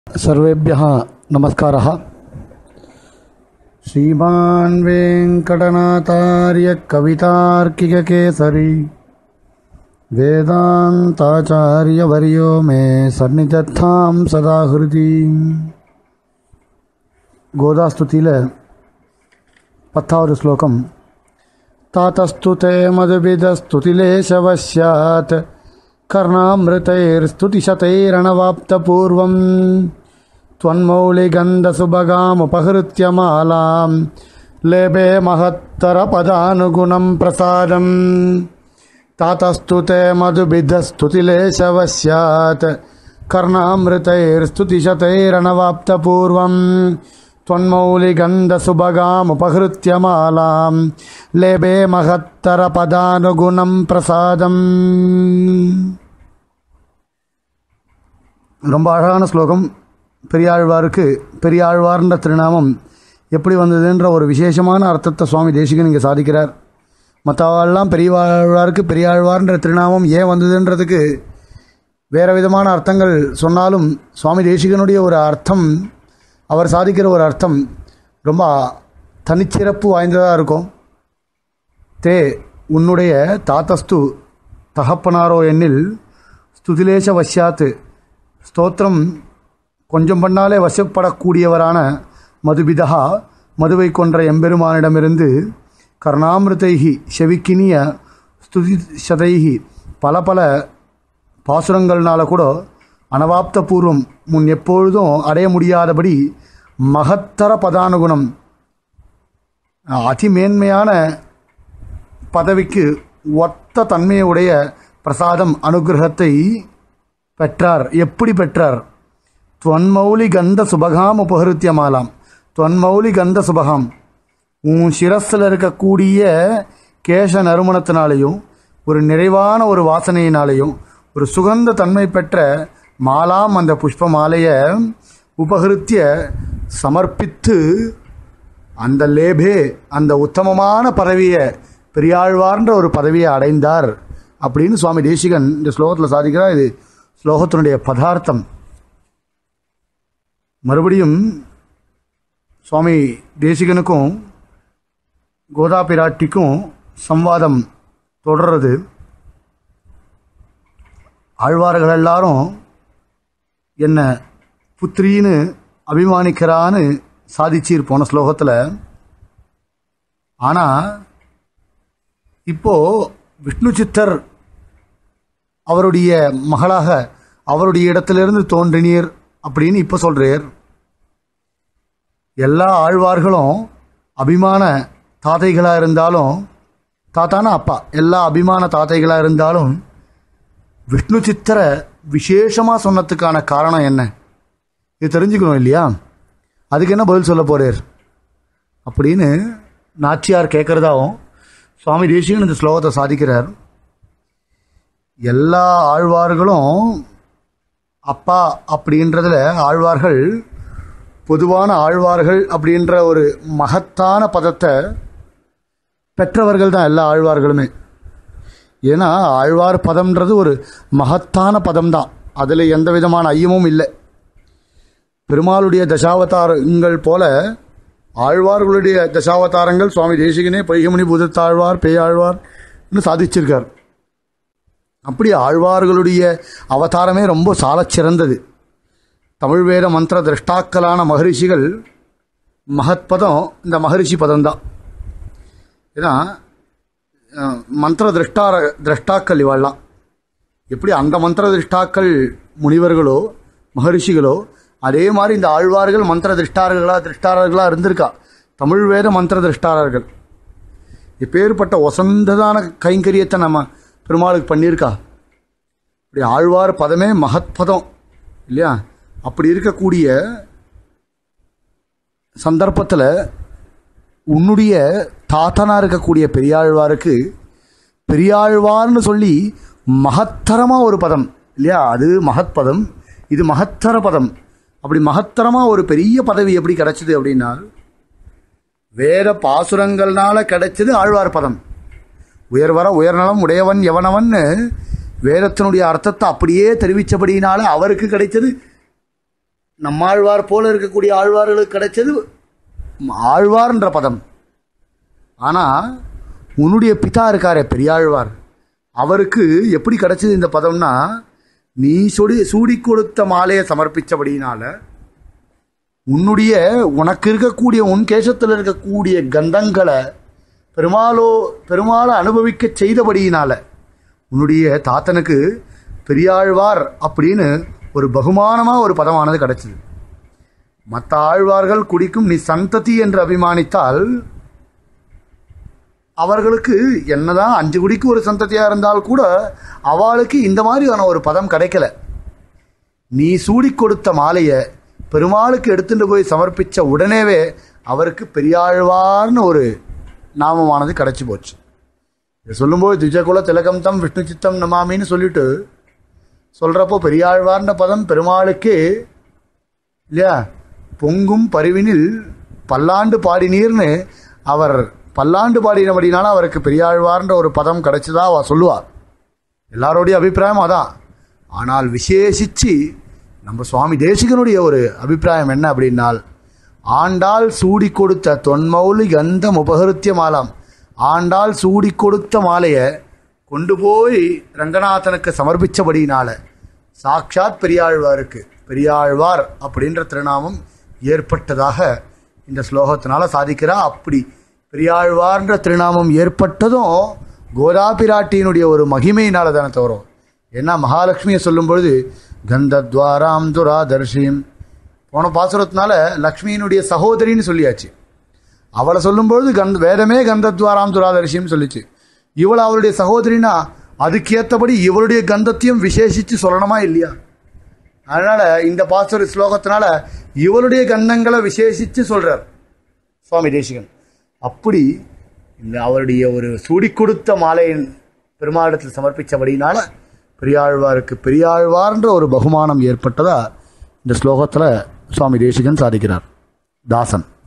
सर्वेभ्यः नमस्कारः श्रीमान् वेङ्कटनाथार्य कवितार्किककेसरी वेदान्ताचार्यवर्यो मे सन्निधत्तां सदा हृदि கோதாஸ்துதியில் பத்தாவது ஸ்லோகம் தாத்தஸ்து தே மதுபிதஸ்துதிலேशवश्यात् कर्णामृतैर्स्तुतिशतैरणवाप्तपूर्वं त्वन्मौलिगन्धसुभगामुपहृत्य मालां लेभे महत्तरपदानुगुणं प्रसादम् तातस्तु ते मधुबिधस्तुतिलेशवश्यात् कर्णामृतैर्स्तुतिशतैरणवाप्तपूर्वं त्वन्मौलिगन्धसुभगामुपहृत्य मालां लेभे महत्तरपदानुगुणं प्रसादम् ரொம்ப அழகான ஸ்லோகம் பெரியாழ்வாருக்கு பெரியாழ்வார்ன்ற திருநாமம் எப்படி வந்ததுன்ற ஒரு விசேஷமான அர்த்தத்தை சுவாமி தேசிகன் இங்கே சாதிக்கிறார் மற்றவெல்லாம் பெரியவாழ்வாருக்கு பெரியாழ்வார்ன்ற திருநாமம் ஏன் வந்ததுன்றதுக்கு வேறு விதமான அர்த்தங்கள் சொன்னாலும் சுவாமி தேசிகனுடைய ஒரு அர்த்தம் அவர் சாதிக்கிற ஒரு அர்த்தம் ரொம்ப தனிச்சிறப்பு வாய்ந்ததாக இருக்கும் தே உன்னுடைய தாத்தஸ்து தகப்பனாரோ எண்ணில் ஸ்துதிலேச வசியாத்து ஸ்தோத்திரம் கொஞ்சம் பண்ணாலே வசப்படக்கூடியவரான மதுபிதா மதுவை கொன்ற எம்பெருமானிடமிருந்து கர்ணாமிருதைகி செவிக்கினிய ஸ்துதி சதைகி பல பல பாசுரங்கள்னால கூட அனவாப்த பூர்வம் முன் எப்பொழுதும் அடைய முடியாதபடி மகத்தர பதானுகுணம் அதிமேன்மையான பதவிக்கு ஒத்த தன்மையுடைய பிரசாதம் அனுகிரகத்தை பெற்றார் எப்படி பெற்றார் துவன்மௌலி கந்த சுபகாம் உபகருத்திய மாலாம் துவன்மௌலி கந்த சுபகாம் உன் சிரஸில் இருக்கக்கூடிய கேச நறுமணத்தினாலேயும் ஒரு நிறைவான ஒரு வாசனையினாலேயும் ஒரு சுகந்த தன்மை பெற்ற மாலாம் அந்த புஷ்ப மாலையை உபகருத்திய சமர்ப்பித்து அந்த லேபே அந்த உத்தமமான பதவியை பெரியாழ்வார்ன்ற ஒரு பதவியை அடைந்தார் அப்படின்னு சுவாமி தேசிகன் இந்த ஸ்லோகத்தில் சாதிக்கிறார் இது ஸ்லோகத்தினுடைய பதார்த்தம் மறுபடியும் சுவாமி தேசிகனுக்கும் கோதா பிராட்டிக்கும் சம்வாதம் தொடர்றது ஆழ்வார்கள் எல்லாரும் என்ன புத்திரின்னு அபிமானிக்கிறான்னு சாதிச்சீர் போன ஸ்லோகத்தில் ஆனால் இப்போ விஷ்ணு சித்தர் அவருடைய மகளாக அவருடைய இடத்திலிருந்து தோன்றினீர் அப்படின்னு இப்போ சொல்கிறார் எல்லா ஆழ்வார்களும் அபிமான தாத்தைகளாக இருந்தாலும் தாத்தானா அப்பா எல்லா அபிமான தாத்தைகளாக இருந்தாலும் விஷ்ணு சித்தரை விசேஷமாக சொன்னதுக்கான காரணம் என்ன இது தெரிஞ்சுக்கணும் இல்லையா அதுக்கு என்ன பதில் சொல்ல போகிறார் அப்படின்னு நாச்சியார் கேட்குறதாவும் சுவாமி தேசிகன் இந்த ஸ்லோகத்தை சாதிக்கிறார் எல்லா ஆழ்வார்களும் அப்பா அப்படின்றதுல ஆழ்வார்கள் பொதுவான ஆழ்வார்கள் அப்படின்ற ஒரு மகத்தான பதத்தை பெற்றவர்கள் தான் எல்லா ஆழ்வார்களுமே ஏன்னா ஆழ்வார் பதம்ன்றது ஒரு மகத்தான பதம் தான் அதில் எந்த விதமான ஐயமும் இல்லை பெருமாளுடைய தசாவதாரங்கள் போல ஆழ்வார்களுடைய தசாவதாரங்கள் சுவாமி தேசிகனே பொய்கமணி பூதத்தாழ்வார் பேயாழ்வார்னு சாதிச்சிருக்கார் அப்படி ஆழ்வார்களுடைய அவதாரமே ரொம்ப சாலச் சிறந்தது தமிழ் வேத மந்திர திரஷ்டாக்களான மகரிஷிகள் மகத்பதம் இந்த மகரிஷி பதம்தான் ஏன்னா மந்திர திரஷ்டார திரஷ்டாக்கள் இவாள்லாம் எப்படி அந்த மந்திர திரஷ்டாக்கள் முனிவர்களோ மகரிஷிகளோ அதே மாதிரி இந்த ஆழ்வார்கள் மந்திர திருஷ்டாரர்களாக திருஷ்டாரர்களாக இருந்திருக்கா தமிழ் வேத மந்திர திருஷ்டாரர்கள் எப்பேற்பட்ட ஒசந்ததான கைங்கரியத்தை நம்ம பெருமாளுக்கு பண்ணியிருக்கா இப்படி ஆழ்வார் பதமே மகத்பதம் இல்லையா அப்படி இருக்கக்கூடிய சந்தர்ப்பத்தில் உன்னுடைய தாத்தனாக இருக்கக்கூடிய பெரியாழ்வாருக்கு பெரியாழ்வார்னு சொல்லி மகத்தரமாக ஒரு பதம் இல்லையா அது மகத்பதம் இது மகத்தர பதம் அப்படி மகத்தரமாக ஒரு பெரிய பதவி எப்படி கிடைச்சிது அப்படின்னா வேத பாசுரங்கள்னால கிடைச்சது ஆழ்வார் பதம் உயர்வர உயர்நலம் உடையவன் எவனவன்னு வேதத்தினுடைய அர்த்தத்தை அப்படியே தெரிவித்தபடியினால அவருக்கு கிடைச்சது நம்மாழ்வார் போல இருக்கக்கூடிய ஆழ்வார்களுக்கு கிடைச்சது ஆழ்வார்ன்ற பதம் ஆனால் உன்னுடைய பிதா இருக்காரே பெரியாழ்வார் அவருக்கு எப்படி கிடைச்சது இந்த பதம்னா நீ சொடி சூடி கொடுத்த மாலையை சமர்ப்பித்தபடியினால உன்னுடைய உனக்கு இருக்கக்கூடிய உன் கேசத்தில் இருக்கக்கூடிய கந்தங்களை பெருமாளோ பெருமாளை அனுபவிக்க செய்தபடியினால உன்னுடைய தாத்தனுக்கு பெரியாழ்வார் அப்படின்னு ஒரு பகுமானமாக ஒரு பதமானது கிடைச்சது மற்ற ஆழ்வார்கள் குடிக்கும் நீ சந்ததி என்று அபிமானித்தால் அவர்களுக்கு என்னதான் அஞ்சு குடிக்கு ஒரு சந்ததியாக இருந்தால் கூட அவளுக்கு இந்த மாதிரியான ஒரு பதம் கிடைக்கல நீ சூடி கொடுத்த மாலையை பெருமாளுக்கு எடுத்துட்டு போய் சமர்ப்பித்த உடனேவே அவருக்கு பெரியாழ்வார்னு ஒரு நாமமானது கிடைச்சி போச்சு இதை சொல்லும்போது திஜகுல திலகம் தம் விஷ்ணு சித்தம் நமாமின்னு சொல்லிட்டு சொல்கிறப்போ பெரியாழ்வார்ன்ற பதம் பெருமாளுக்கு இல்லையா பொங்கும் பரிவினில் பல்லாண்டு பாடினீர்னு அவர் பல்லாண்டு பாடினபடினால அவருக்கு பெரியாழ்வார்ன்ற ஒரு பதம் கிடைச்சதா அவ சொல்லுவார் எல்லாரோடைய அபிப்பிராயம் அதான் ஆனால் விசேஷிச்சு நம்ம சுவாமி தேசிகனுடைய ஒரு அபிப்பிராயம் என்ன அப்படின்னால் ஆண்டாள் சூடி கொடுத்த தொன்மௌலி கந்தம் உபகருத்திய மாலாம் ஆண்டாள் சூடி கொடுத்த மாலையை கொண்டு போய் ரங்கநாதனுக்கு சமர்ப்பித்தபடியினால சாக்ஷாத் பெரியாழ்வாருக்கு பெரியாழ்வார் அப்படின்ற திருநாமம் ஏற்பட்டதாக இந்த ஸ்லோகத்தினால சாதிக்கிறா அப்படி பெரியாழ்வார்ன்ற திருநாமம் ஏற்பட்டதும் கோதா பிராட்டியினுடைய ஒரு மகிமையினால தானே தவறும் ஏன்னா மகாலட்சுமியை சொல்லும் பொழுது கந்தத்வாராம் துராதர்ஷிம் போன பாசுரத்தினால லக்ஷ்மியினுடைய சகோதரின்னு சொல்லியாச்சு அவளை சொல்லும்பொழுது கந்த வேதமே கந்தத்வாராம் துராதர்ஷின்னு சொல்லிச்சு இவள் அவளுடைய சகோதரினா அதுக்கேற்றபடி இவளுடைய கந்தத்தையும் விசேஷித்து சொல்லணுமா இல்லையா அதனால் இந்த பாசுர ஸ்லோகத்தினால இவளுடைய கந்தங்களை விசேஷித்து சொல்கிறார் சுவாமி தேசிகன் அப்படி இந்த அவருடைய ஒரு சூடி கொடுத்த மாலையின் பெருமாளிடத்தில் சமர்ப்பித்தபடினால பெரியாழ்வாருக்கு பெரியாழ்வார்ன்ற ஒரு பகுமானம் ஏற்பட்டதா இந்த ஸ்லோகத்தில் சுவாமி தேசிகன் சாதிக்கிறார் தாசன்